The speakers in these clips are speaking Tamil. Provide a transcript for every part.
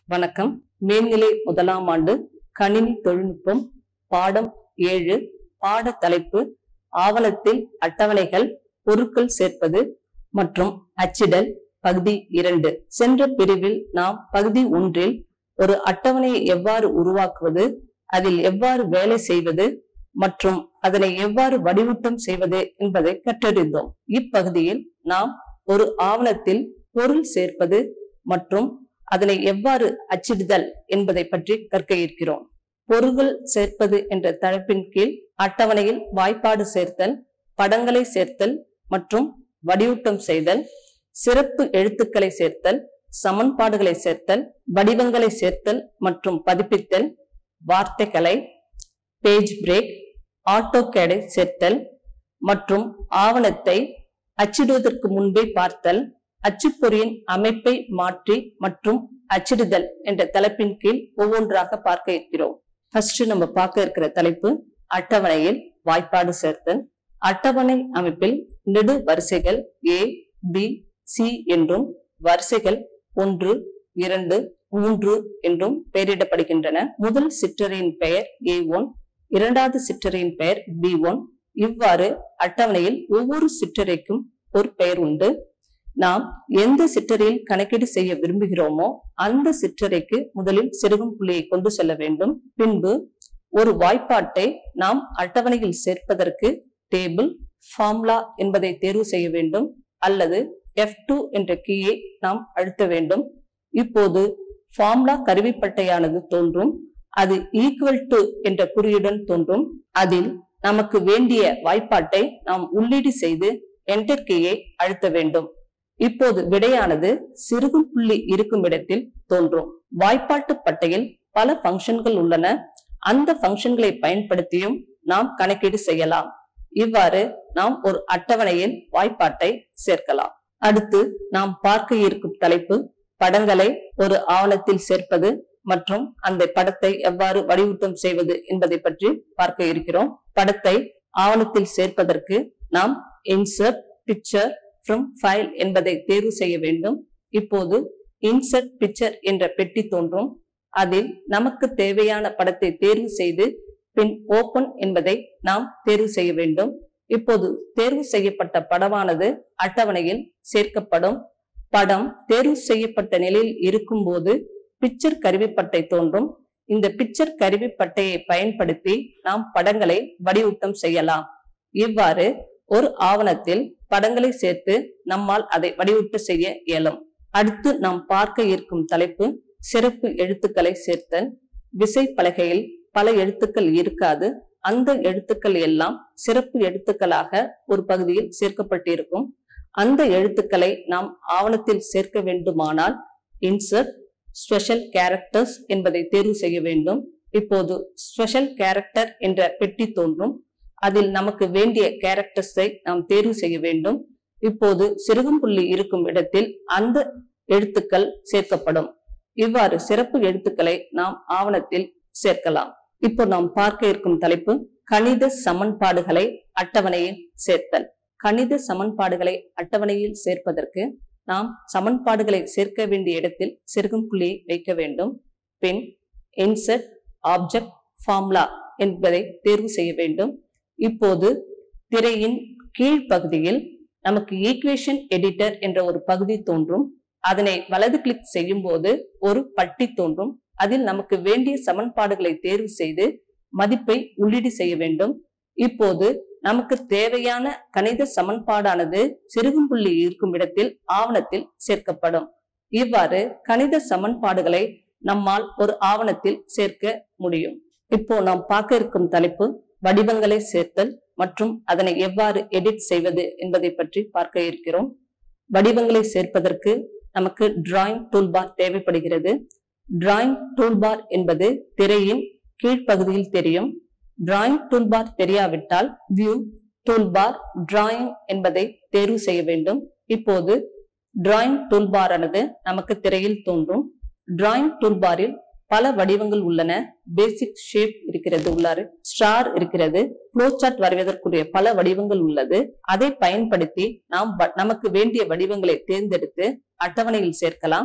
வணக்கம் மேல்நிலை முதலாம் ஆண்டு கணினி தொழில்நுட்பம் பாடம் ஏழு பாட தலைப்பு ஆவணத்தில் அட்டவணைகள் பொருட்கள் சேர்ப்பது மற்றும் அச்சிடல் பகுதி இரண்டு சென்ற பிரிவில் நாம் பகுதி ஒன்றில் ஒரு அட்டவணையை எவ்வாறு உருவாக்குவது அதில் எவ்வாறு வேலை செய்வது மற்றும் அதனை எவ்வாறு வடிவூட்டம் செய்வது என்பதை கற்றறிந்தோம் இப்பகுதியில் நாம் ஒரு ஆவணத்தில் பொருள் சேர்ப்பது மற்றும் அதனை எவ்வாறு அச்சிடுதல் என்பதை பற்றி கற்க இருக்கிறோம் பொருள்கள் சேர்ப்பது என்ற தலைப்பின் கீழ் அட்டவணையில் வாய்ப்பாடு சேர்த்தல் படங்களை சேர்த்தல் மற்றும் வடிவூட்டம் செய்தல் சிறப்பு எழுத்துக்களை சேர்த்தல் சமன்பாடுகளை சேர்த்தல் வடிவங்களை சேர்த்தல் மற்றும் பதிப்பித்தல் வார்த்தைகளை பேஜ் பிரேக் ஆட்டோகேடை சேர்த்தல் மற்றும் ஆவணத்தை அச்சிடுவதற்கு முன்பே பார்த்தல் அச்சுப்பொறியின் அமைப்பை மாற்றி மற்றும் அச்சிடுதல் என்ற தலைப்பின் கீழ் ஒவ்வொன்றாக பார்க்க இருக்கிறோம் ஃபர்ஸ்ட் நம்ம பார்க்க இருக்கிற தலைப்பு அட்டவணையில் வாய்ப்பாடு சேர்த்தல் அட்டவணை அமைப்பில் நெடு வரிசைகள் ஏ பி சி என்றும் வரிசைகள் ஒன்று இரண்டு மூன்று என்றும் பெயரிடப்படுகின்றன முதல் சிற்றறையின் பெயர் ஏ ஒன் இரண்டாவது சிற்றறையின் பெயர் பி ஒன் இவ்வாறு அட்டவணையில் ஒவ்வொரு சிற்றறைக்கும் ஒரு பெயர் உண்டு நாம் எந்த சிற்றறையில் கணக்கீடு செய்ய விரும்புகிறோமோ அந்த சிற்றறைக்கு முதலில் செருகும் புள்ளியை கொண்டு செல்ல வேண்டும் பின்பு ஒரு வாய்ப்பாட்டை நாம் அட்டவணையில் சேர்ப்பதற்கு டேபிள் ஃபார்முலா என்பதை தேர்வு செய்ய வேண்டும் அல்லது எஃப் டூ என்ற கீயை நாம் அழுத்த வேண்டும் இப்போது ஃபார்முலா கருவிப்பட்டையானது தோன்றும் அது ஈக்குவல் டு என்ற குறியுடன் தோன்றும் அதில் நமக்கு வேண்டிய வாய்ப்பாட்டை நாம் உள்ளீடு செய்து என்டர் கீயை அழுத்த வேண்டும் இப்போது விடையானது சிறுகும் புள்ளி இருக்கும் இடத்தில் தோன்றும் வாய்ப்பாட்டு பட்டையில் பல ஃபங்க்ஷன்கள் உள்ளன அந்த ஃபங்க்ஷன்களை பயன்படுத்தியும் நாம் கணக்கீடு செய்யலாம் இவ்வாறு நாம் ஒரு அட்டவணையில் வாய்ப்பாட்டை சேர்க்கலாம் அடுத்து நாம் பார்க்க இருக்கும் தலைப்பு படங்களை ஒரு ஆவணத்தில் சேர்ப்பது மற்றும் அந்த படத்தை எவ்வாறு வடிவூட்டம் செய்வது என்பதை பற்றி பார்க்க இருக்கிறோம் படத்தை ஆவணத்தில் சேர்ப்பதற்கு நாம் இன்சர்ட் பிக்சர் ஃப்ரம் ஃபைல் என்பதை தேர்வு செய்ய வேண்டும் இப்போது இன்சர்ட் பிக்சர் என்ற பெட்டி தோன்றும் அதில் நமக்கு தேவையான படத்தை தேர்வு செய்து பின் ஓபன் என்பதை நாம் தேர்வு செய்ய வேண்டும் இப்போது தேர்வு செய்யப்பட்ட படமானது அட்டவணையில் சேர்க்கப்படும் படம் தேர்வு செய்யப்பட்ட நிலையில் இருக்கும்போது பிக்சர் கருவிப்பட்டை தோன்றும் இந்த பிக்சர் கருவிப்பட்டையை பயன்படுத்தி நாம் படங்களை வடிவூட்டம் செய்யலாம் இவ்வாறு ஒரு ஆவணத்தில் படங்களை சேர்த்து நம்மால் அதை வடிவூட்ட செய்ய இயலும் அடுத்து நாம் பார்க்க இருக்கும் தலைப்பு சிறப்பு எழுத்துக்களை சேர்த்தல் விசை பலகையில் பல எழுத்துக்கள் இருக்காது அந்த எழுத்துக்கள் எல்லாம் சிறப்பு எழுத்துக்களாக ஒரு பகுதியில் சேர்க்கப்பட்டிருக்கும் அந்த எழுத்துக்களை நாம் ஆவணத்தில் சேர்க்க வேண்டுமானால் இன்சர்ட் ஸ்பெஷல் கேரக்டர்ஸ் என்பதை தேர்வு செய்ய வேண்டும் இப்போது ஸ்பெஷல் கேரக்டர் என்ற பெட்டி தோன்றும் அதில் நமக்கு வேண்டிய கேரக்டர்ஸை நாம் தேர்வு செய்ய வேண்டும் இப்போது சிறுகும் புள்ளி இருக்கும் இடத்தில் அந்த எழுத்துக்கள் சேர்க்கப்படும் இவ்வாறு சிறப்பு எழுத்துக்களை நாம் ஆவணத்தில் சேர்க்கலாம் இப்போ நாம் பார்க்க இருக்கும் தலைப்பு கணித சமன்பாடுகளை அட்டவணையில் சேர்த்தல் கணித சமன்பாடுகளை அட்டவணையில் சேர்ப்பதற்கு நாம் சமன்பாடுகளை சேர்க்க வேண்டிய இடத்தில் செருகும் புள்ளியை வைக்க வேண்டும் பின் இன்செர்ட் ஆப்ஜெக்ட் ஃபார்முலா என்பதை தேர்வு செய்ய வேண்டும் இப்போது திரையின் கீழ்ப்பகுதியில் நமக்கு ஈக்குவேஷன் எடிட்டர் என்ற ஒரு பகுதி தோன்றும் அதனை வலது கிளிக் செய்யும் போது ஒரு பட்டி தோன்றும் அதில் நமக்கு வேண்டிய சமன்பாடுகளை தேர்வு செய்து மதிப்பை உள்ளீடு செய்ய வேண்டும் இப்போது நமக்கு தேவையான கணித சமன்பாடானது சிறுகும் புள்ளி இருக்கும் இடத்தில் ஆவணத்தில் சேர்க்கப்படும் இவ்வாறு கணித சமன்பாடுகளை நம்மால் ஒரு ஆவணத்தில் சேர்க்க முடியும் இப்போ நாம் பார்க்க இருக்கும் தலைப்பு வடிவங்களை சேர்த்தல் மற்றும் அதனை எவ்வாறு எடிட் செய்வது என்பதை பற்றி பார்க்க இருக்கிறோம் வடிவங்களை சேர்ப்பதற்கு நமக்கு டிராயிங் டூல்பார் தேவைப்படுகிறது டிராயிங் டூல்பார் என்பது திரையின் கீழ்ப்பகுதியில் தெரியும் டிராயிங் டூல்பார் தெரியாவிட்டால் வியூ டூல்பார் டிராயிங் என்பதை தேர்வு செய்ய வேண்டும் இப்போது டிராயிங் டூல்பார் ஆனது நமக்கு திரையில் தோன்றும் டிராயிங் டூல்பாரில் பல வடிவங்கள் உள்ளன பேசிக் ஷேப் இருக்கிறது உள்ளாறு ஸ்டார் இருக்கிறது ஃப்ளோ சார்ட் வரைவதற்குரிய பல வடிவங்கள் உள்ளது அதை பயன்படுத்தி நாம் வ- நமக்கு வேண்டிய வடிவங்களை தேர்ந்தெடுத்து அட்டவணையில் சேர்க்கலாம்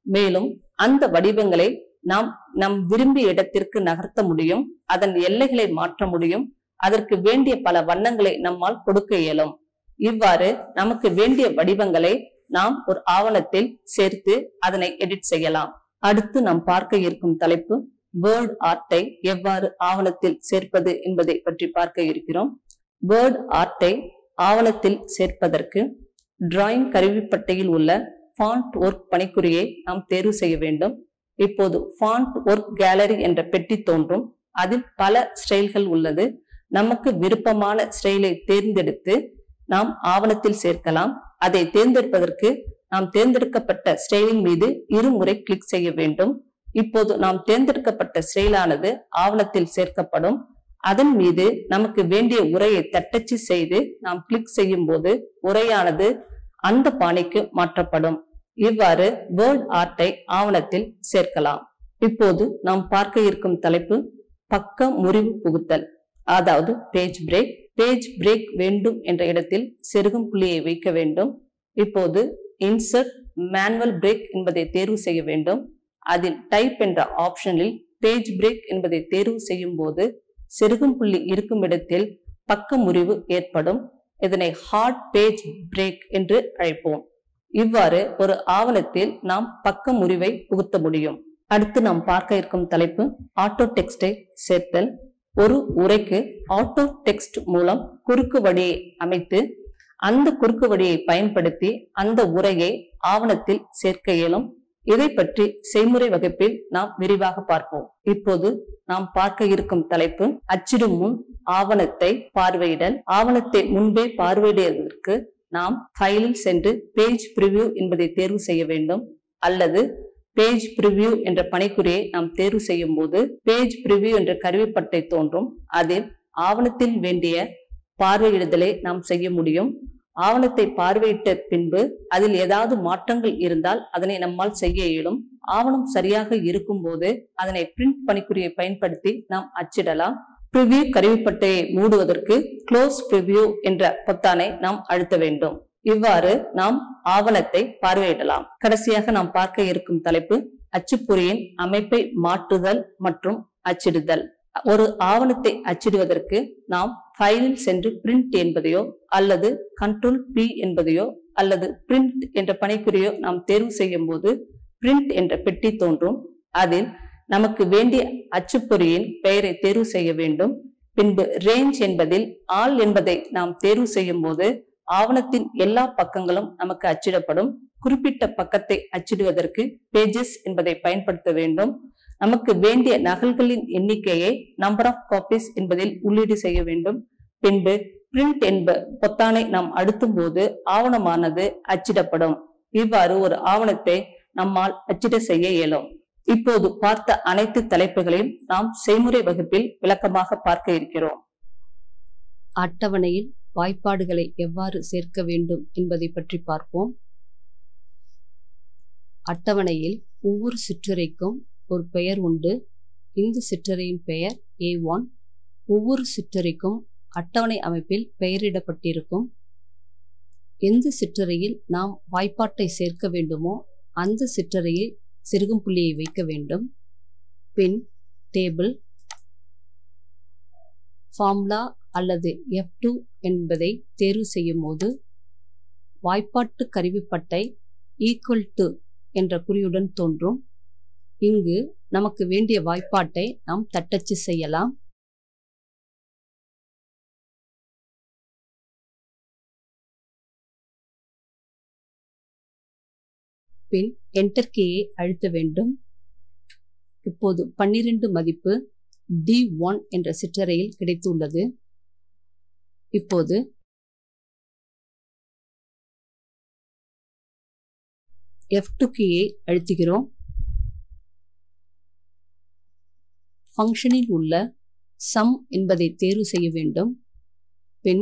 மேலும் அந்த வடிவங்களை நாம் நம் விரும்பிய இடத்திற்கு நகர்த்த முடியும் அதன் எல்லைகளை மாற்ற முடியும் அதற்கு வேண்டிய பல வண்ணங்களை நம்மால் கொடுக்க இயலும் இவ்வாறு நமக்கு வேண்டிய வடிவங்களை நாம் ஒரு ஆவணத்தில் சேர்த்து அதனை எடிட் செய்யலாம் அடுத்து நாம் பார்க்க இருக்கும் தலைப்பு வேர்ட் ஆர்ட்டை எவ்வாறு ஆவணத்தில் சேர்ப்பது என்பதை பற்றி பார்க்க இருக்கிறோம் வேர்ட் ஆர்ட்டை ஆவணத்தில் சேர்ப்பதற்கு டிராயிங் கருவிப்பட்டையில் உள்ள ஃபாண்ட் ஒர்க் பணிக்குறியை நாம் தேர்வு செய்ய வேண்டும் இப்போது ஃபாண்ட் ஒர்க் கேலரி என்ற பெட்டி தோன்றும் அதில் பல ஸ்டைல்கள் உள்ளது நமக்கு விருப்பமான ஸ்டைலை தேர்ந்தெடுத்து நாம் ஆவணத்தில் சேர்க்கலாம் அதை தேர்ந்தெடுப்பதற்கு நாம் தேர்ந்தெடுக்கப்பட்ட ஸ்டைலின் மீது இருமுறை கிளிக் செய்ய வேண்டும் இப்போது நாம் தேர்ந்தெடுக்கப்பட்ட ஸ்டைலானது ஆவணத்தில் சேர்க்கப்படும் அதன் மீது நமக்கு வேண்டிய உரையை தட்டச்சு செய்து நாம் கிளிக் செய்யும் போது உரையானது அந்த பாணிக்கு மாற்றப்படும் இவ்வாறு வேர்ட் ஆர்ட்டை ஆவணத்தில் சேர்க்கலாம் இப்போது நாம் பார்க்க இருக்கும் தலைப்பு பக்க முறிவு புகுத்தல் அதாவது பேஜ் பிரேக் பேஜ் பிரேக் வேண்டும் என்ற இடத்தில் செருகும் புள்ளியை வைக்க வேண்டும் இப்போது இன்சர்ட் மேனுவல் பிரேக் என்பதை தேர்வு செய்ய வேண்டும் அதில் டைப் என்ற ஆப்ஷனில் பேஜ் பிரேக் என்பதை தேர்வு செய்யும் போது செருகும் புள்ளி இருக்கும் இடத்தில் பக்க முறிவு ஏற்படும் இதனை ஹார்ட் பேஜ் பிரேக் என்று அழைப்போம் இவ்வாறு ஒரு ஆவணத்தில் நாம் பக்க முறிவை புகுத்த முடியும் அடுத்து நாம் பார்க்க இருக்கும் தலைப்பு ஆட்டோ டெக்ஸ்டை சேர்த்தல் ஒரு உரைக்கு ஆட்டோ டெக்ஸ்ட் மூலம் குறுக்கு வழியை அமைத்து அந்த குறுக்கு வழியை பயன்படுத்தி அந்த உரையை ஆவணத்தில் சேர்க்க இயலும் இதை பற்றி செய்முறை வகுப்பில் நாம் விரிவாக பார்ப்போம் இப்போது நாம் பார்க்க இருக்கும் தலைப்பு அச்சிடும் முன் ஆவணத்தை பார்வையிடல் ஆவணத்தை முன்பே பார்வையிடுவதற்கு நாம் ஃபைலில் சென்று பேஜ் பிரிவியூ என்பதை தேர்வு செய்ய வேண்டும் அல்லது பேஜ் பிரிவியூ என்ற பணிக்குறியை நாம் தேர்வு செய்யும் போது பேஜ் பிரிவியூ என்ற கருவிப்பட்டை தோன்றும் அதில் ஆவணத்தில் வேண்டிய பார்வையிடுதலை நாம் செய்ய முடியும் ஆவணத்தை பார்வையிட்ட பின்பு அதில் ஏதாவது மாற்றங்கள் இருந்தால் அதனை நம்மால் செய்ய இயலும் ஆவணம் சரியாக இருக்கும் போது அதனை பிரிண்ட் பணிக்குறியை பயன்படுத்தி நாம் அச்சிடலாம் ப்ரிவியூ கருவிப்பட்டையை மூடுவதற்கு க்ளோஸ் ப்ரிவியூ என்ற பொத்தானை நாம் அழுத்த வேண்டும் இவ்வாறு நாம் ஆவணத்தை பார்வையிடலாம் கடைசியாக நாம் பார்க்க இருக்கும் தலைப்பு அச்சுப்பொறியின் அமைப்பை மாற்றுதல் மற்றும் அச்சிடுதல் ஒரு ஆவணத்தை அச்சிடுவதற்கு நாம் ஃபைலில் சென்று பிரிண்ட் என்பதையோ அல்லது கண்ட்ரோல் பி என்பதையோ அல்லது பிரிண்ட் என்ற பணிக்குறியோ நாம் தேர்வு செய்யும் போது பிரிண்ட் என்ற பெட்டி தோன்றும் அதில் நமக்கு வேண்டிய அச்சுப்பொறியின் பெயரை தேர்வு செய்ய வேண்டும் பின்பு ரேஞ்ச் என்பதில் ஆல் என்பதை நாம் தேர்வு செய்யும் போது ஆவணத்தின் எல்லா பக்கங்களும் நமக்கு அச்சிடப்படும் குறிப்பிட்ட பக்கத்தை அச்சிடுவதற்கு பேஜஸ் என்பதை பயன்படுத்த வேண்டும் நமக்கு வேண்டிய நகல்களின் எண்ணிக்கையை நம்பர் ஆஃப் காப்பீஸ் என்பதில் உள்ளீடு செய்ய வேண்டும் பின்பு பிரிண்ட் என்ப பொத்தானை நாம் அழுத்தும் போது ஆவணமானது அச்சிடப்படும் இவ்வாறு ஒரு ஆவணத்தை நம்மால் அச்சிட செய்ய இயலும் இப்போது பார்த்த அனைத்து தலைப்புகளையும் நாம் செய்முறை வகுப்பில் விளக்கமாக பார்க்க இருக்கிறோம் அட்டவணையில் வாய்ப்பாடுகளை எவ்வாறு சேர்க்க வேண்டும் என்பதை பற்றி பார்ப்போம் அட்டவணையில் ஒவ்வொரு சிற்றுரைக்கும் ஒரு பெயர் உண்டு இந்த சிற்றுரையின் பெயர் ஏ ஒன் ஒவ்வொரு சிற்றுரைக்கும் அட்டவணை அமைப்பில் பெயரிடப்பட்டிருக்கும் எந்த சிற்றுரையில் நாம் வாய்ப்பாட்டை சேர்க்க வேண்டுமோ அந்த சிற்றுரையில் சிறுகும் புள்ளியை வைக்க வேண்டும் பின் டேபிள் ஃபார்முலா அல்லது எஃப் டூ என்பதை தேர்வு செய்யும் போது வாய்ப்பாட்டு கருவிப்பட்டை ஈக்குவல் டு என்ற குறியுடன் தோன்றும் இங்கு நமக்கு வேண்டிய வாய்ப்பாட்டை நாம் தட்டச்சு செய்யலாம் பின் என்டர் கீயை அழுத்த வேண்டும் இப்போது பன்னிரண்டு மதிப்பு டி ஒன் என்ற சிற்றறையில் கிடைத்துள்ளது இப்போது எஃப் டூ கீயை அழுத்துகிறோம் ஃபங்க்ஷனில் உள்ள சம் என்பதை தேர்வு செய்ய வேண்டும் பின்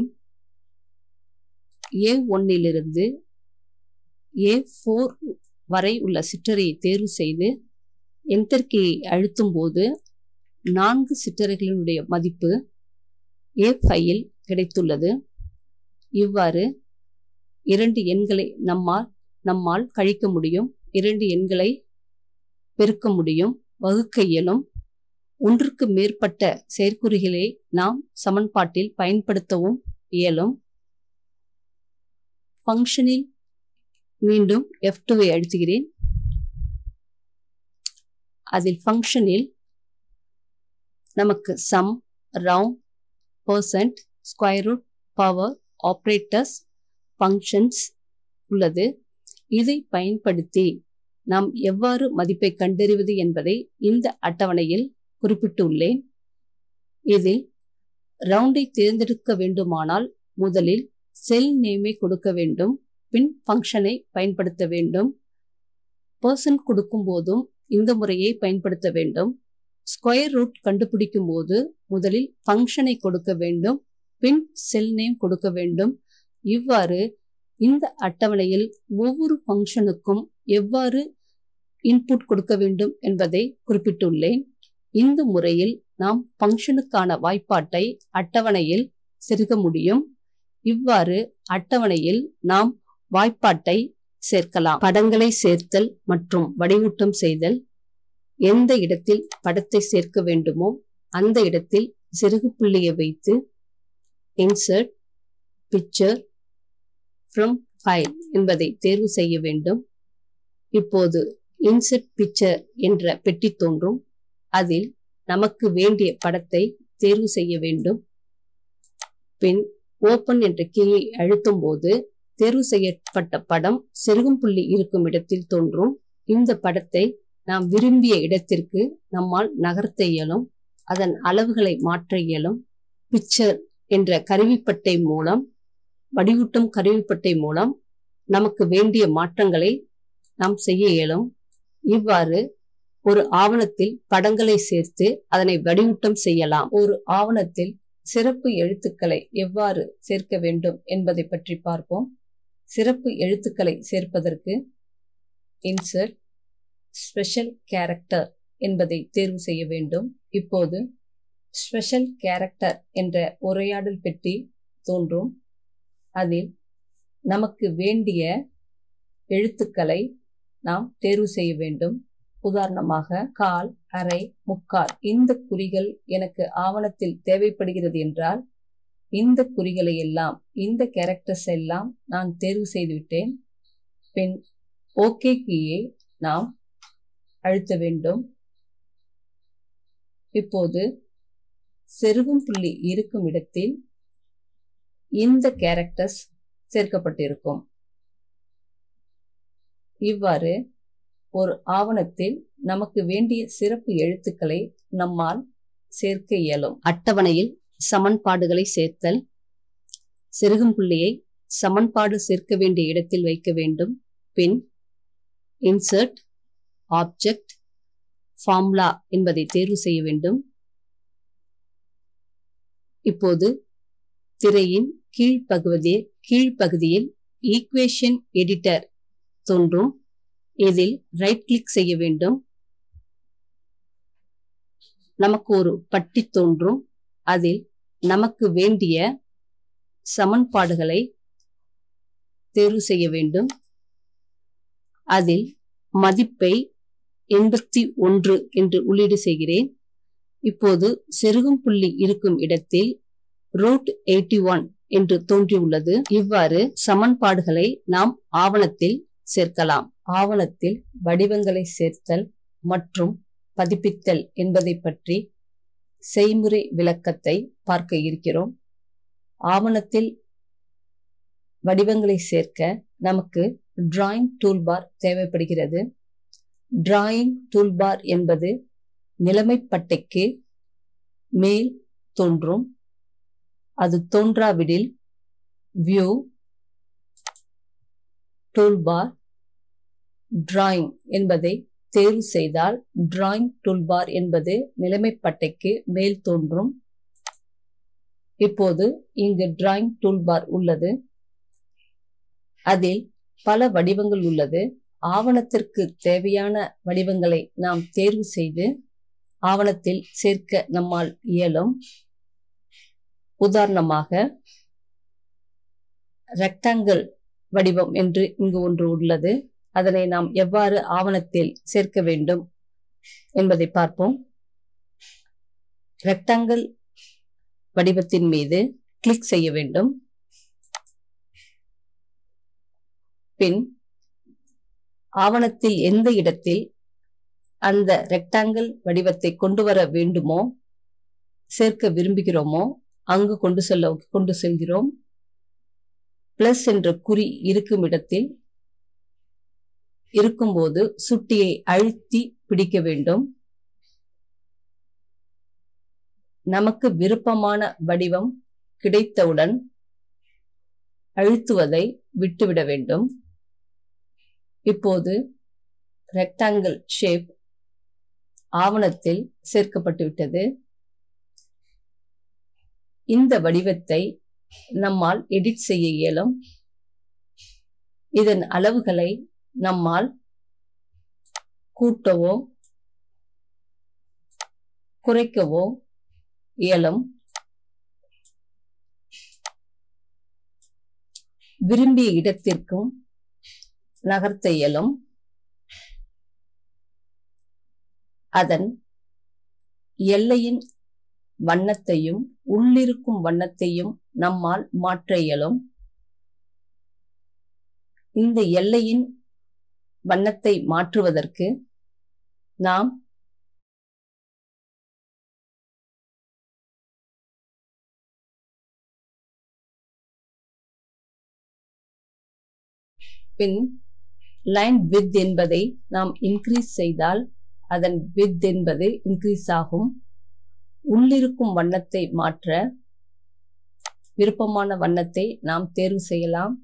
ஏ ஒன்னிலிருந்து ஏ ஃபோர் வரை உள்ள சிற்றறையை தேர்வு செய்து என்டர் கீயை அழுத்தும் போது நான்கு சிற்றறைகளினுடைய மதிப்பு ஏ ஃபையில் கிடைத்துள்ளது இவ்வாறு இரண்டு எண்களை நம்மால் நம்மால் கழிக்க முடியும் இரண்டு எண்களை பெருக்க முடியும் வகுக்க இயலும் ஒன்றுக்கு மேற்பட்ட செயற்குறிகளை நாம் சமன்பாட்டில் பயன்படுத்தவும் இயலும் ஃபங்க்ஷனில் மீண்டும் எஃப் டூவை அழுத்துகிறேன் அதில் ஃபங்க்ஷனில் நமக்கு sum round percent square root power operators functions உள்ளது இதை பயன்படுத்தி நாம் எவ்வாறு மதிப்பை கண்டறிவது என்பதை இந்த அட்டவணையில் குறிப்பிட்டுள்ளேன் இதில் ரவுண்டை தேர்ந்தெடுக்க வேண்டுமானால் முதலில் செல் நேமை கொடுக்க வேண்டும் பின் ஃபங்க்ஷனை பயன்படுத்த வேண்டும் பர்சன் கொடுக்கும் போதும் இந்த முறையை பயன்படுத்த வேண்டும் ஸ்கொயர் ரூட் கண்டுபிடிக்கும் போது முதலில் ஃபங்க்ஷனை கொடுக்க வேண்டும் பின் செல் நேம் கொடுக்க வேண்டும் இவ்வாறு இந்த அட்டவணையில் ஒவ்வொரு ஃபங்க்ஷனுக்கும் எவ்வாறு இன்புட் கொடுக்க வேண்டும் என்பதை குறிப்பிட்டுள்ளேன் இந்த முறையில் நாம் ஃபங்க்ஷனுக்கான வாய்ப்பாட்டை அட்டவணையில் செருக முடியும் இவ்வாறு அட்டவணையில் நாம் வாய்ப்பாட்டை சேர்க்கலாம் படங்களை சேர்த்தல் மற்றும் வடிவூட்டம் செய்தல் எந்த இடத்தில் படத்தை சேர்க்க வேண்டுமோ அந்த இடத்தில் சிறுகு புள்ளியை வைத்து இன்சர்ட் பிக்சர் ஃப்ரம் ஃபைல் என்பதை தேர்வு செய்ய வேண்டும் இப்போது இன்சர்ட் பிக்சர் என்ற பெட்டி தோன்றும் அதில் நமக்கு வேண்டிய படத்தை தேர்வு செய்ய வேண்டும் பின் ஓபன் என்ற கீயை அழுத்தும் போது தேர்வு செய்யப்பட்ட படம் செருகும் புள்ளி இருக்கும் இடத்தில் தோன்றும் இந்த படத்தை நாம் விரும்பிய இடத்திற்கு நம்மால் நகர்த்த இயலும் அதன் அளவுகளை மாற்ற இயலும் பிக்சர் என்ற கருவிப்பட்டை மூலம் வடிவூட்டும் கருவிப்பட்டை மூலம் நமக்கு வேண்டிய மாற்றங்களை நாம் செய்ய இயலும் இவ்வாறு ஒரு ஆவணத்தில் படங்களை சேர்த்து அதனை வடிவூட்டம் செய்யலாம் ஒரு ஆவணத்தில் சிறப்பு எழுத்துக்களை எவ்வாறு சேர்க்க வேண்டும் என்பதை பற்றி பார்ப்போம் சிறப்பு எழுத்துக்களை சேர்ப்பதற்கு இன்சர்ட் ஸ்பெஷல் கேரக்டர் என்பதை தேர்வு செய்ய வேண்டும் இப்போது ஸ்பெஷல் கேரக்டர் என்ற உரையாடல் பெட்டி தோன்றும் அதில் நமக்கு வேண்டிய எழுத்துக்களை நாம் தேர்வு செய்ய வேண்டும் உதாரணமாக கால் அரை முக்கால் இந்த குறிகள் எனக்கு ஆவணத்தில் தேவைப்படுகிறது என்றால் இந்த குறிகளை எல்லாம் இந்த கேரக்டர்ஸ் எல்லாம் நான் தேர்வு செய்துவிட்டேன் பின் ஓகே கீயை நாம் அழுத்த வேண்டும் இப்போது செருகும் புள்ளி இருக்கும் இடத்தில் இந்த கேரக்டர்ஸ் சேர்க்கப்பட்டிருக்கும் இவ்வாறு ஒரு ஆவணத்தில் நமக்கு வேண்டிய சிறப்பு எழுத்துக்களை நம்மால் சேர்க்க இயலும் அட்டவணையில் சமன்பாடுகளை சேர்த்தல் செருகும் புள்ளியை சமன்பாடு சேர்க்க வேண்டிய இடத்தில் வைக்க வேண்டும் பின் இன்சர்ட் ஆப்ஜெக்ட் ஃபார்முலா என்பதை தேர்வு செய்ய வேண்டும் இப்போது திரையின் கீழ்ப்பகுதியில் கீழ்ப்பகுதியில் ஈக்குவேஷன் எடிட்டர் தோன்றும் இதில் ரைட் கிளிக் செய்ய வேண்டும் நமக்கு ஒரு பட்டி தோன்றும் அதில் நமக்கு வேண்டிய சமன்பாடுகளை தேர்வு செய்ய வேண்டும் அதில் மதிப்பை எண்பத்தி ஒன்று என்று உள்ளீடு செய்கிறேன் இப்போது செருகும் புள்ளி இருக்கும் இடத்தில் ரூட் எயிட்டி ஒன் என்று தோன்றியுள்ளது இவ்வாறு சமன்பாடுகளை நாம் ஆவணத்தில் சேர்க்கலாம் ஆவணத்தில் வடிவங்களை சேர்த்தல் மற்றும் பதிப்பித்தல் என்பதை பற்றி செய்முறை விளக்கத்தை பார்க்க இருக்கிறோம் ஆவணத்தில் வடிவங்களை சேர்க்க நமக்கு டிராயிங் டூல்பார் தேவைப்படுகிறது டிராயிங் டூல்பார் என்பது நிலைமைப்பட்டைக்கு மேல் தோன்றும் அது தோன்றாவிடில் வியூ டூல்பார் டிராயிங் என்பதை தேர்வு செய்தால் டிராயிங் டூல்பார் என்பது நிலைமைப்பட்டைக்கு மேல் தோன்றும் இப்போது இங்கு டிராயிங் டூல்பார் உள்ளது அதில் பல வடிவங்கள் உள்ளது ஆவணத்திற்கு தேவையான வடிவங்களை நாம் தேர்வு செய்து ஆவணத்தில் சேர்க்க நம்மால் இயலும் உதாரணமாக ரெக்டாங்கிள் வடிவம் என்று இங்கு ஒன்று உள்ளது அதனை நாம் எவ்வாறு ஆவணத்தில் சேர்க்க வேண்டும் என்பதை பார்ப்போம் ரெக்டாங்கிள் வடிவத்தின் மீது கிளிக் செய்ய வேண்டும் பின் ஆவணத்தில் எந்த இடத்தில் அந்த ரெக்டாங்கிள் வடிவத்தை கொண்டு வர வேண்டுமோ சேர்க்க விரும்புகிறோமோ அங்கு கொண்டு செல்ல கொண்டு செல்கிறோம் பிளஸ் என்ற குறி இருக்கும் இடத்தில் இருக்கும்போது சுட்டியை அழுத்தி பிடிக்க வேண்டும் நமக்கு விருப்பமான வடிவம் கிடைத்தவுடன் அழுத்துவதை விட்டுவிட வேண்டும் இப்போது ரெக்டாங்கிள் ஷேப் ஆவணத்தில் சேர்க்கப்பட்டு விட்டது இந்த வடிவத்தை நம்மால் எடிட் செய்ய இயலும் இதன் அளவுகளை நம்மால் கூட்டவோ குறைக்கவோ இயலும் விரும்பிய இடத்திற்கும் நகர்த்த இயலும் அதன் எல்லையின் வண்ணத்தையும் உள்ளிருக்கும் வண்ணத்தையும் நம்மால் மாற்ற இயலும் இந்த எல்லையின் வண்ணத்தை மாற்றுவதற்கு நாம் பின் லைன் வித் என்பதை நாம் இன்க்ரீஸ் செய்தால் அதன் வித் என்பது இன்க்ரீஸ் ஆகும் உள்ளிருக்கும் வண்ணத்தை மாற்ற விருப்பமான வண்ணத்தை நாம் தேர்வு செய்யலாம்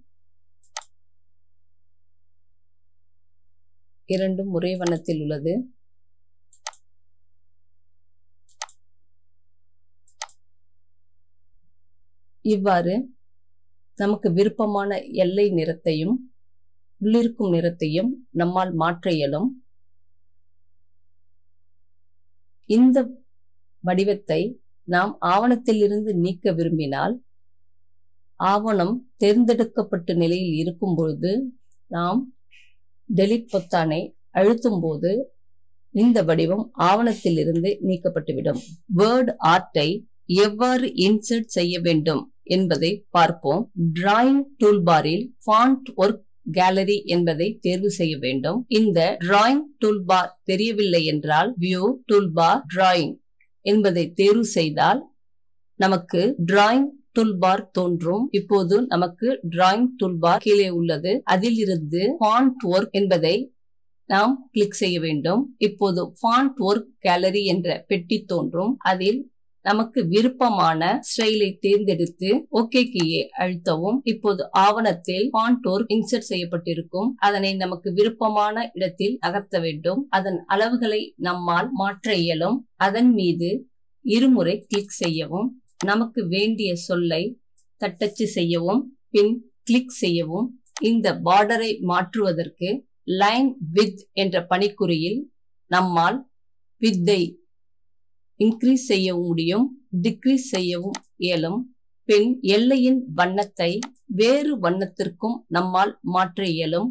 இரண்டும் ஒரே வண்ணத்தில் உள்ளது இவ்வாறு நமக்கு விருப்பமான எல்லை நிறத்தையும் உள்ளிருக்கும் நிறத்தையும் நம்மால் மாற்ற இயலும் இந்த வடிவத்தை நாம் ஆவணத்திலிருந்து நீக்க விரும்பினால் ஆவணம் தேர்ந்தெடுக்கப்பட்ட நிலையில் இருக்கும் பொழுது நாம் டெலிட் பொத்தானை அழுத்தும் போது இந்த வடிவம் ஆவணத்திலிருந்து நீக்கப்பட்டுவிடும் வேர்ட் ஆர்ட்டை எவ்வாறு இன்சர்ட் செய்ய வேண்டும் என்பதை பார்ப்போம் டிராயிங் டூல்பாரில் ஃபாண்ட் ஒர்க் கேலரி என்பதை தேர்வு செய்ய வேண்டும் இந்த டிராயிங் டூல்பார் தெரியவில்லை என்றால் வியூ டூல்பார் டிராயிங் என்பதை தேர்வு செய்தால் நமக்கு டிராயிங் டூல்பார் தோன்றும் இப்போது நமக்கு டிராயிங் டூல்பார் கீழே உள்ளது அதில் இருந்து ஃபாண்ட் ஒர்க் என்பதை நாம் கிளிக் செய்ய வேண்டும் இப்போது ஃபாண்ட் ஒர்க் கேலரி என்ற பெட்டி தோன்றும் அதில் நமக்கு விருப்பமான ஸ்டைலை தேர்ந்தெடுத்து ஓகே கீயை அழுத்தவும் இப்போது ஆவணத்தில் பாண்டோர் இன்சர்ட் செய்யப்பட்டிருக்கும் அதனை நமக்கு விருப்பமான இடத்தில் நகர்த்த வேண்டும் அதன் அளவுகளை நம்மால் மாற்ற இயலும் அதன் மீது இருமுறை கிளிக் செய்யவும் நமக்கு வேண்டிய சொல்லை தட்டச்சு செய்யவும் பின் கிளிக் செய்யவும் இந்த பார்டரை மாற்றுவதற்கு லைன் வித் என்ற பணிக்குறியில் நம்மால் வித்தை இன்க்ரீஸ் செய்யவும் முடியும் டிக்ரீஸ் செய்யவும் இயலும் பின் எல்லையின் வண்ணத்தை வேறு வண்ணத்திற்கும் நம்மால் மாற்ற இயலும்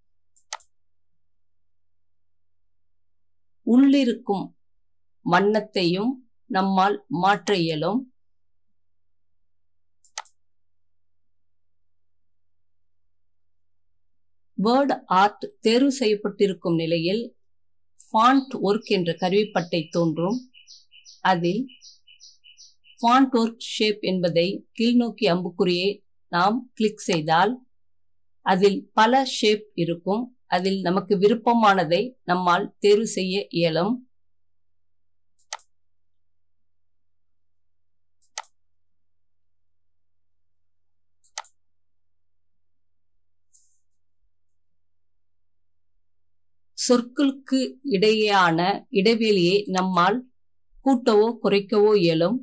உள்ளிருக்கும் வண்ணத்தையும் நம்மால் மாற்ற இயலும் வேர்ட் ஆர்ட் தேர்வு செய்யப்பட்டிருக்கும் நிலையில் ஃபாண்ட் ஒர்க் என்ற கருவிப்பட்டை தோன்றும் அதில் ஃபாண்ட் ஒர்க் ஷேப் என்பதை கீழ்நோக்கி அம்புக்குறியை நாம் கிளிக் செய்தால் அதில் பல ஷேப் இருக்கும் அதில் நமக்கு விருப்பமானதை நம்மால் தேர்வு செய்ய இயலும் சொற்களுக்கு இடையேயான இடைவெளியை நம்மால் கூட்டவோ குறைக்கவோ இயலும்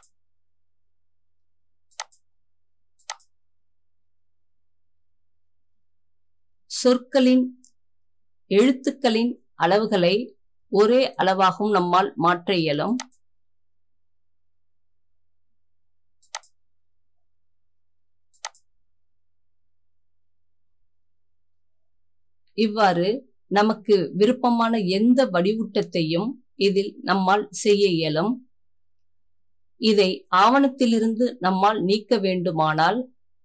சொற்களின் எழுத்துக்களின் அளவுகளை ஒரே அளவாகவும் நம்மால் மாற்ற இயலும் இவ்வாறு நமக்கு விருப்பமான எந்த வடிவூட்டத்தையும் இதில் நம்மால் செய்ய இயலும் இதை ஆவணத்திலிருந்து நம்மால் நீக்க வேண்டுமானால்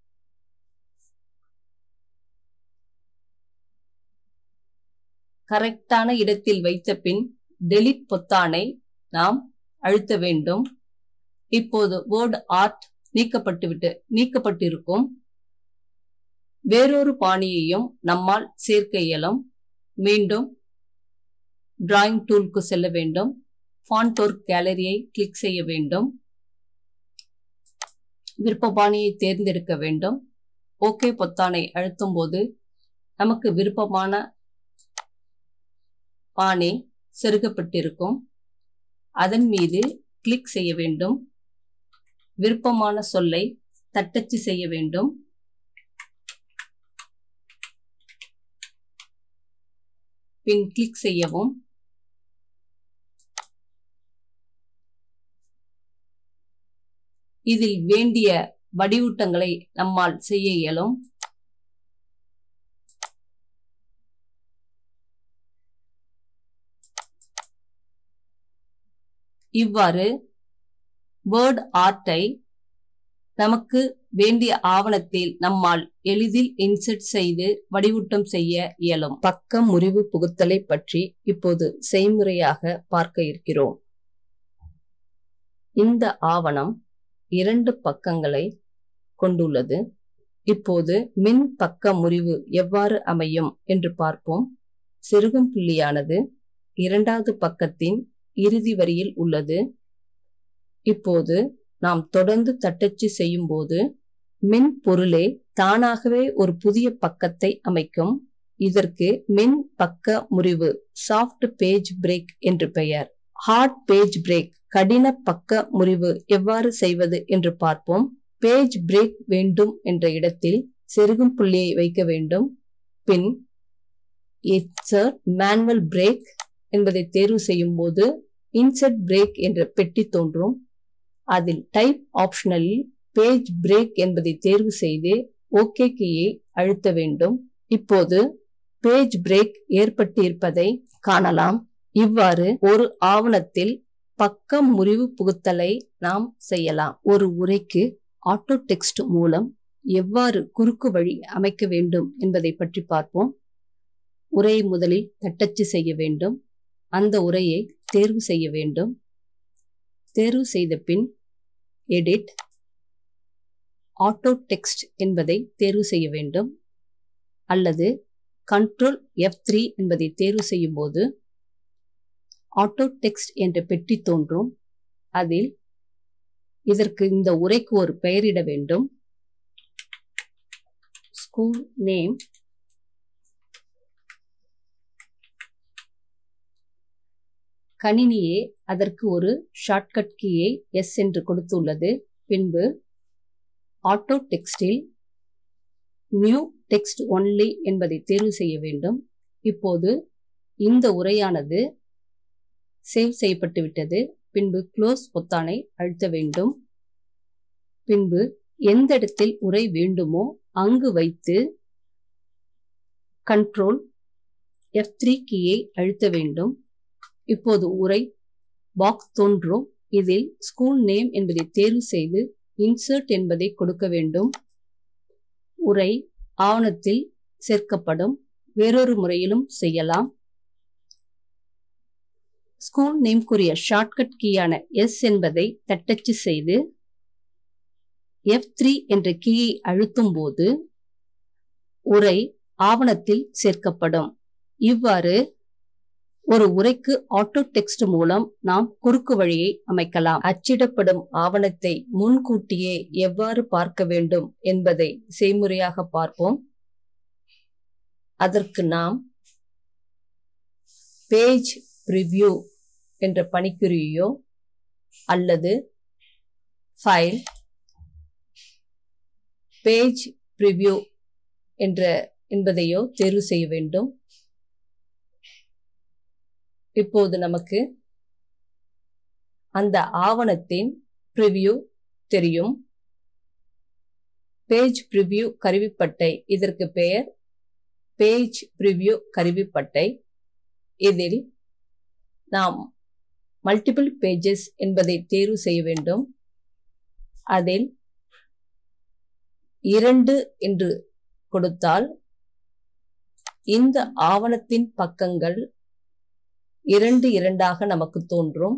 கரெக்டான இடத்தில் வைத்த பின் டெலிட் பொத்தானை நாம் அழுத்த வேண்டும் இப்போது வேர்ட் ஆர்ட் நீக்கப்பட்டுவிட்டு நீக்கப்பட்டிருக்கும் வேறொரு பாணியையும் நம்மால் சேர்க்க இயலும் மீண்டும் டிராயிங் டூலுக்கு செல்ல வேண்டும் ஃபாண்ட் ஒர்க் கேலரியை கிளிக் செய்ய வேண்டும் விருப்ப பாணியை தேர்ந்தெடுக்க வேண்டும் ஓகே பொத்தானை அழுத்தும் போது நமக்கு விருப்பமான பாணி செருகப்பட்டிருக்கும் அதன் மீது கிளிக் செய்ய வேண்டும் விருப்பமான சொல்லை தட்டச்சு செய்ய வேண்டும் பின் கிளிக் செய்யவும் இதில் வேண்டிய வடிவூட்டங்களை நம்மால் செய்ய இயலும் இவ்வாறு வேர்ட் ஆர்ட்டை நமக்கு வேண்டிய ஆவணத்தில் நம்மால் எளிதில் இன்செர்ட் செய்து வடிவூட்டம் செய்ய இயலும் பக்க முறிவு புகுத்தலை பற்றி இப்போது செய்முறையாக பார்க்க இருக்கிறோம் இந்த ஆவணம் இரண்டு பக்கங்களை கொண்டுள்ளது இப்போது மின் பக்க முறிவு எவ்வாறு அமையும் என்று பார்ப்போம் செருகும் புள்ளியானது இரண்டாவது பக்கத்தின் இறுதி வரியில் உள்ளது இப்போது நாம் தொடர்ந்து தட்டச்சு செய்யும் போது மின் பொருளே தானாகவே ஒரு புதிய பக்கத்தை அமைக்கும் இதற்கு மின் பக்க முறிவு சாஃப்ட் பேஜ் பிரேக் என்று பெயர் ஹார்ட் பேஜ் பிரேக் கடின பக்க முறிவு எவ்வாறு செய்வது என்று பார்ப்போம் பேஜ் பிரேக் வேண்டும் என்ற இடத்தில் செருகும் புள்ளியை வைக்க வேண்டும் பின் இன்சர்ட் மேனுவல் பிரேக் என்பதை தேர்வு செய்யும் போது இன்சர்ட் பிரேக் என்ற பெட்டி தோன்றும் அதில் டைப் ஆப்ஷனலில் பேஜ் பிரேக் என்பதை தேர்வு செய்து ஓகே கீயை அழுத்த வேண்டும் இப்போது பேஜ் பிரேக் ஏற்பட்டு இருப்பதை காணலாம் இவ்வாறு ஒரு ஆவணத்தில் பக்க முறிவு புகுத்தலை நாம் செய்யலாம் ஒரு உரைக்கு ஆட்டோ டெக்ஸ்ட் மூலம் எவ்வாறு குறுக்கு வழி அமைக்க வேண்டும் என்பதை பற்றி பார்ப்போம் உரையை முதலில் தட்டச்சு செய்ய வேண்டும் அந்த உரையை தேர்வு செய்ய வேண்டும் தேர்வு செய்த பின் எடிட் ஆட்டோ டெக்ஸ்ட் என்பதை தேர்வு செய்ய வேண்டும் அல்லது கண்ட்ரோல் எஃப் த்ரீ என்பதை தேர்வு செய்யும் போது ஆட்டோ டெக்ஸ்ட் என்ற பெட்டி தோன்றும் அதில் இதற்கு இந்த உரைக்கு ஒரு பெயரிட வேண்டும் ஸ்கூல் நேம் கணினியே அதற்கு ஒரு ஷார்ட்கட் கீயை எஸ் என்று கொடுத்துள்ளது பின்பு ஆட்டோ டெக்ஸ்டில் நியூ டெக்ஸ்ட் ஒன்லி என்பதை தேர்வு செய்ய வேண்டும் இப்போது இந்த உரையானது சேவ் செய்யப்பட்டு விட்டது பின்பு க்ளோஸ் பொத்தானை அழுத்த வேண்டும் பின்பு எந்த இடத்தில் உரை வேண்டுமோ அங்கு வைத்து கண்ட்ரோல் எஃப் த்ரீ கீயை அழுத்த வேண்டும் இப்போது உரை பாக்ஸ் தோன்றும் இதில் ஸ்கூல் நேம் என்பதை தேர்வு செய்து இன்சர்ட் என்பதை கொடுக்க வேண்டும் உரை ஆவணத்தில் சேர்க்கப்படும் வேறொரு முறையிலும் செய்யலாம் ஸ்கூல் நேம்க்குரிய ஷார்ட்கட் கீயான எஸ் என்பதை தட்டச்சு செய்து எஃப் த்ரீ என்ற கீயை அழுத்தும் போது உரை ஆவணத்தில் சேர்க்கப்படும் இவ்வாறு ஒரு உரைக்கு ஆட்டோ டெக்ஸ்ட் மூலம் நாம் குறுக்கு வழியை அமைக்கலாம் அச்சிடப்படும் ஆவணத்தை முன்கூட்டியே எவ்வாறு பார்க்க வேண்டும் என்பதை செய்முறையாக பார்ப்போம் அதற்கு நாம் பேஜ் ப்ரிவ்யூ என்ற பணிக்குறியோ அல்லது ஃபைல் பேஜ் ப்ரிவ்யூ என்ற என்பதையோ தேர்வு செய்ய வேண்டும் இப்போது நமக்கு அந்த ஆவணத்தின் ப்ரிவ்யூ தெரியும் பேஜ் ப்ரிவ்யூ கருவிப்பட்டை இதற்கு பெயர் பேஜ் ப்ரிவ்யூ கருவிப்பட்டை இதில் நாம் மல்டிபிள் பேஜஸ் என்பதை தேர்வு செய்ய வேண்டும் அதில் இரண்டு என்று கொடுத்தால் இந்த ஆவணத்தின் பக்கங்கள் இரண்டு இரண்டாக நமக்கு தோன்றும்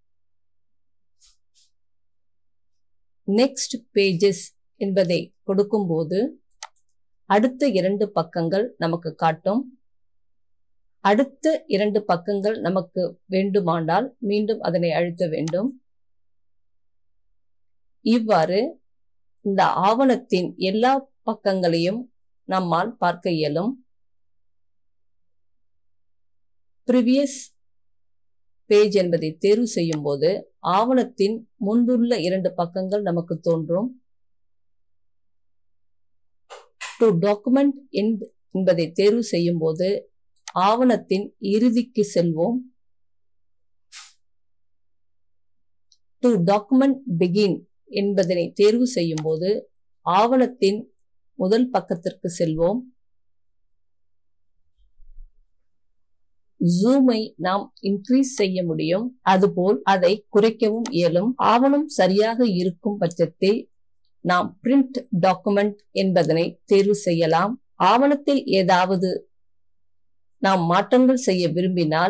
நெக்ஸ்ட் பேஜஸ் என்பதை கொடுக்கும்போது அடுத்த இரண்டு பக்கங்கள் நமக்கு காட்டும் அடுத்த இரண்டு பக்கங்கள் நமக்கு வேண்டுமானால் மீண்டும் அதனை அழுத்த வேண்டும் இவ்வாறு இந்த ஆவணத்தின் எல்லா பக்கங்களையும் நம்மால் பார்க்க இயலும் ப்ரிவியஸ் பேஜ் என்பதை தேர்வு செய்யும் போது ஆவணத்தின் முன்புள்ள இரண்டு பக்கங்கள் நமக்கு தோன்றும் டு டாக்குமெண்ட் என்பதை தேர்வு செய்யும் போது ஆவணத்தின் இறுதிக்கு செல்வோம் டு டாக்குமெண்ட் பிகின் என்பதனை தேர்வு செய்யும் போது ஆவணத்தின் முதல் பக்கத்திற்கு செல்வோம் ஜூமை நாம் இன்க்ரீஸ் செய்ய முடியும் அதுபோல் அதை குறைக்கவும் இயலும் ஆவணம் சரியாக இருக்கும் பட்சத்தில் நாம் பிரிண்ட் டாக்குமெண்ட் என்பதனை தேர்வு செய்யலாம் ஆவணத்தில் ஏதாவது நாம் மாற்றங்கள் செய்ய விரும்பினால்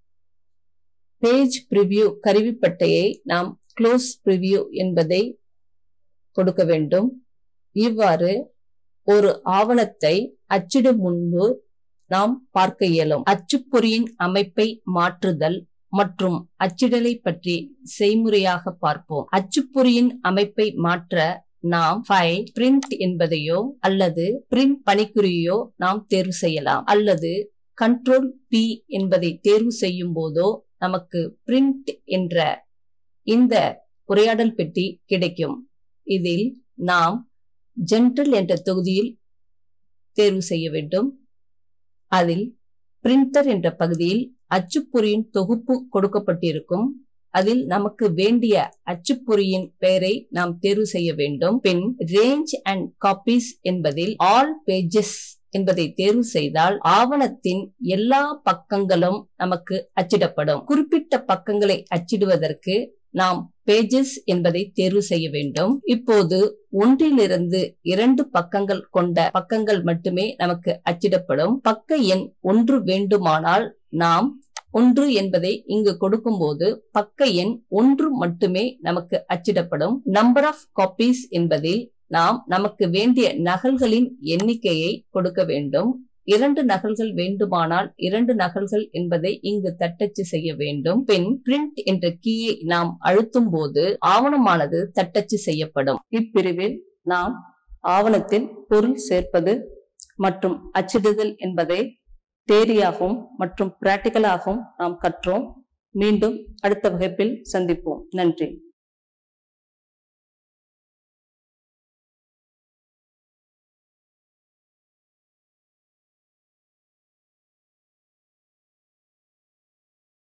பேஜ் பிரிவ்யூ கருவிப்பட்டையை நாம் க்ளோஸ் பிரிவ்யூ என்பதை கொடுக்க வேண்டும் இவ்வாறு ஒரு ஆவணத்தை அச்சிடும் முன்பு நாம் பார்க்க இயலும் அச்சுப்பொறியின் அமைப்பை மாற்றுதல் மற்றும் அச்சிடலை பற்றி செய்முறையாக பார்ப்போம் அச்சுப்பொறியின் அமைப்பை மாற்ற நாம் ஃபைல் பிரிண்ட் என்பதையோ அல்லது பிரிண்ட் பணிக்குறியோ நாம் தேர்வு செய்யலாம் அல்லது கண்ட்ரோல் பி என்பதை தேர்வு செய்யும் போதோ நமக்கு பிரிண்ட் என்ற இந்த உரையாடல் பெட்டி கிடைக்கும் இதில் நாம் ஜென்ரல் என்ற தொகுதியில் தேர்வு செய்ய வேண்டும் அதில் பிரிண்டர் என்ற பகுதியில் அச்சுப்பொறியின் தொகுப்பு கொடுக்கப்பட்டிருக்கும் அதில் நமக்கு வேண்டிய அச்சுப்பொறியின் பெயரை நாம் தேர்வு செய்ய வேண்டும் பின் ரேஞ்ச் அண்ட் காப்பீஸ் என்பதில் ஆல் பேஜஸ் என்பதை தேர்வு செய்தால் ஆவணத்தின் எல்லா பக்கங்களும் நமக்கு அச்சிடப்படும் குறிப்பிட்ட பக்கங்களை அச்சிடுவதற்கு நாம் பேஜஸ் என்பதை தேர்வு செய்ய வேண்டும் இப்போது ஒன்றிலிருந்து இரண்டு பக்கங்கள் கொண்ட பக்கங்கள் மட்டுமே நமக்கு அச்சிடப்படும் பக்க எண் ஒன்று வேண்டுமானால் நாம் ஒன்று என்பதை இங்கு கொடுக்கும்போது பக்க எண் ஒன்று மட்டுமே நமக்கு அச்சிடப்படும் நம்பர் ஆஃப் காப்பீஸ் என்பதில் நாம் நமக்கு வேண்டிய நகல்களின் எண்ணிக்கையை கொடுக்க வேண்டும் இரண்டு நகல்கள் வேண்டுமானால் இரண்டு நகல்கள் என்பதை இங்கு தட்டச்சு செய்ய வேண்டும் பின் பிரிண்ட் என்ற கீயை நாம் அழுத்தும் போது ஆவணமானது தட்டச்சு செய்யப்படும் இப்பிரிவில் நாம் ஆவணத்தில் பொருள் சேர்ப்பது மற்றும் அச்சிடுதல் என்பதை தேரியாகவும் மற்றும் பிராக்டிக்கலாகவும் நாம் கற்றோம் மீண்டும் அடுத்த வகுப்பில் சந்திப்போம் நன்றி